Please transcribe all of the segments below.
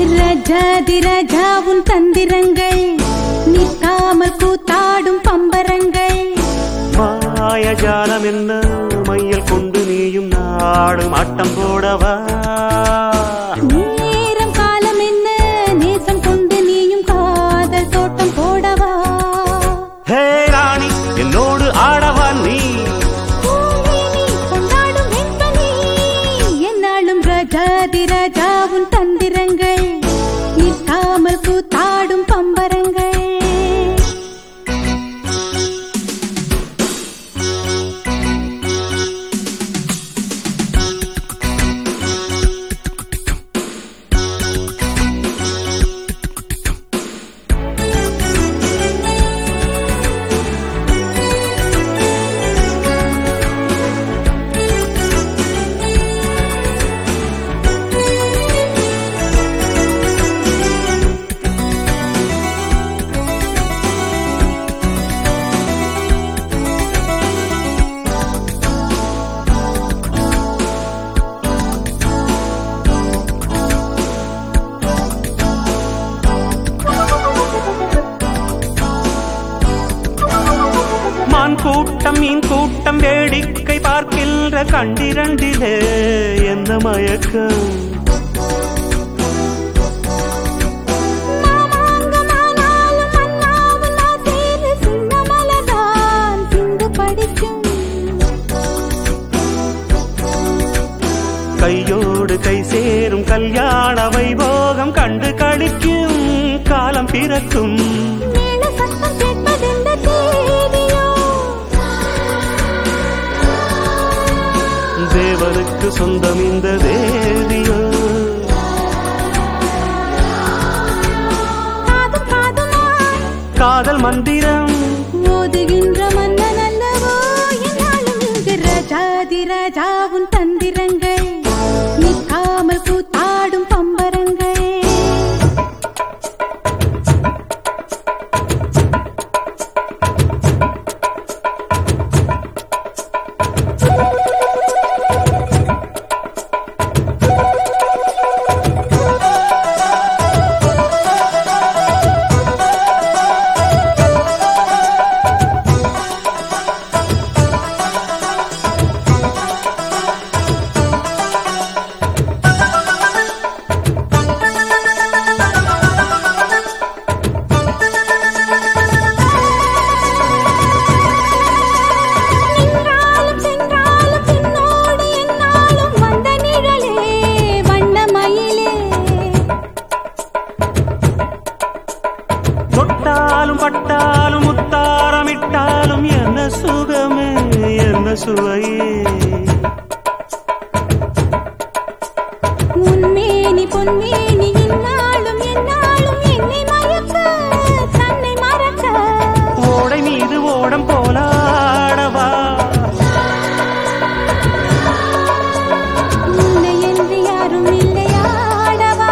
ரஜாதி ராஜாவுன் தந்திரங்கள் நிற்காமல் கூத்தாடும் பம்பரங்கள் மாயஜாலம் என்ன மையல் கொண்டு நீயும் நாடும் ஆட்டம் போடவா நேரம் காலம் என்ன நேசம் கொண்டு நீயும் காதல் தோட்டம் போடவா ஹே ராணி என்னோடு ஆடவா நீ பூமேனி கொண்டாடும் வெண்பனி என்னாலும் ராஜாதி ராஜாவுன் தந்திரங்கள் நிற்காமல் கூத்தாடும் பம்பரங்கள் மான் கூட்டம் மீன் கூட்டம் வேடிக்கை பார்க்கின்ற கண்டிரண்டிலே என்ன மயக்கம் மாமாங்கமானாலும் மன்னாவும் ஆசையில சின்ன மலர்தான் சிந்து படிக்கும். கையோடு கை சேரும் கல்யாண வைபோகம் கண்டு கழிக்கும் காலம் பிறக்கும் மேள சத்தம் கேட்பதெந்த தேதியோ? தேவனுக்கு சொந்தம் இந்த தேவியோ காதும் காதுமாய் காதல் மந்திரம் ஓதுகின்ற மன்னன் அல்லவோ என்னாலும் இங்கு ராஜாதி ராஜாவுன் தந்திரங்கள் நிற்காமல் கூத்தாடும் பம்பரங்கள் நின்றாலும் சென்றாலும் பின்னோடு என்னாலும் வந்த நிழலே வண்ணமயிலே தொட்டாலும் பட்டாலும் முத்தாரமிட்டாலும் என்ன சுகமே என்ன சுவையே உன்மேனி பொன்மேனி இந்நாளும் என்னாலும் என்னை மயக்க தன்னை மறக்க ஓடை மீது ஓடம் போலாடவா உன்னை என்று யாரும் இல்லையாடவா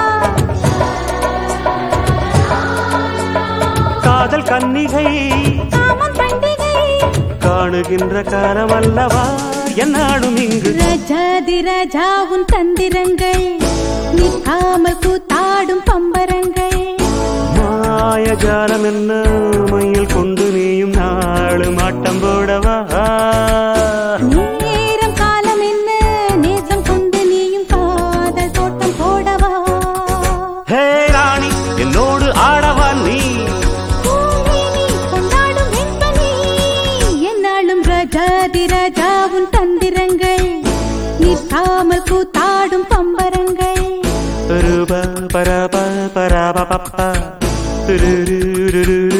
காதல் கன்னிகை காமம் பண்டிகை காணுகின்ற காலம் அல்லவா என்னாடும் இங்கு ரஜாதி ராஜாவுன் தந்திரங்கள் நிற்காமல் கூத்தாடும் பம்பரங்கள் மாயஜாலம் என்ன மையில் கொண்டு நீயும் நாளும் ஆட்டம் போடவா நேரம் காலம் என்ன நேசம் கொண்டு நீயும் காதல் தோட்டம் போடவா ஹே ராணி என்னோடு ஆடவா நீ பூமேனி கொண்டாடும் வெண்பனி என்னாலும் ராஜாதி ராஜாவுன் தந்திரங்கள் நிற்காமல் கூத்தாடும் பம்பரங்கள் ரூபா பரப பரப பப்பா